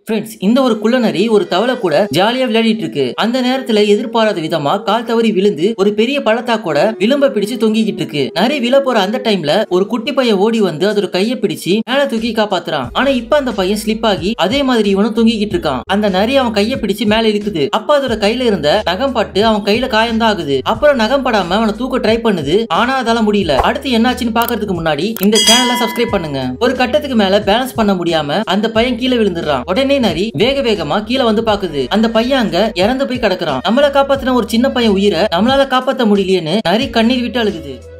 friends இந்த ஒரு குள்ளநரி ஒரு தவளை கூட ஜாலியா விளையாடிட்டு இருக்கு அந்த நேரத்துல எதிர்பாராத விதமா கால் தவறி விழுந்து ஒரு பெரிய பள்ளத்தாக்கோட விளிம்ப பிடிச்சு தொங்கிக்கிட்டு இருக்கு நரி விழ போற அந்த டைம்ல ஒரு குட்டி பையன் ஓடி வந்து அதோட கையை பிடிச்சு மேல தூக்கி காப்பாத்துறான் ஆனா இப்ப அந்த பையன் ஸ்லிப் ஆகி அதே மாதிரி இவனும் தொங்கிக்கிட்டு இருக்கான் அந்த நரி அவன் கையை பிடிச்சு மேல இழுக்குது அப்ப அதோட கையில இருந்த நகம் பட்டு அவன் கையில காயம்தான் ஆகுது அப்புறம் நகம் படாம அவனை தூக்க ட்ரை பண்ணுது ஆனா அதால முடியல அடுத்து என்னாச்சுன்னு பாக்குறதுக்கு முன்னாடி இந்த சேனலை சப்ஸ்கிரைப் பண்ணுங்க ஒரு கட்டத்துக்கு மேல பேலன்ஸ் பண்ண முடியாம அந்த பையன் கீழே விழுந்துடுறான் உடனே நரி வேக வேகமா கீழே வந்து பாக்குது அந்த பையன் அங்க இறந்து போய் கிடக்குறான் நம்மள காப்பாத்தின ஒரு சின்ன பையன் உயிரை நம்மளால காப்பாத்த முடியலையேன்னு நரி கண்ணீர் விட்டு அழுகுது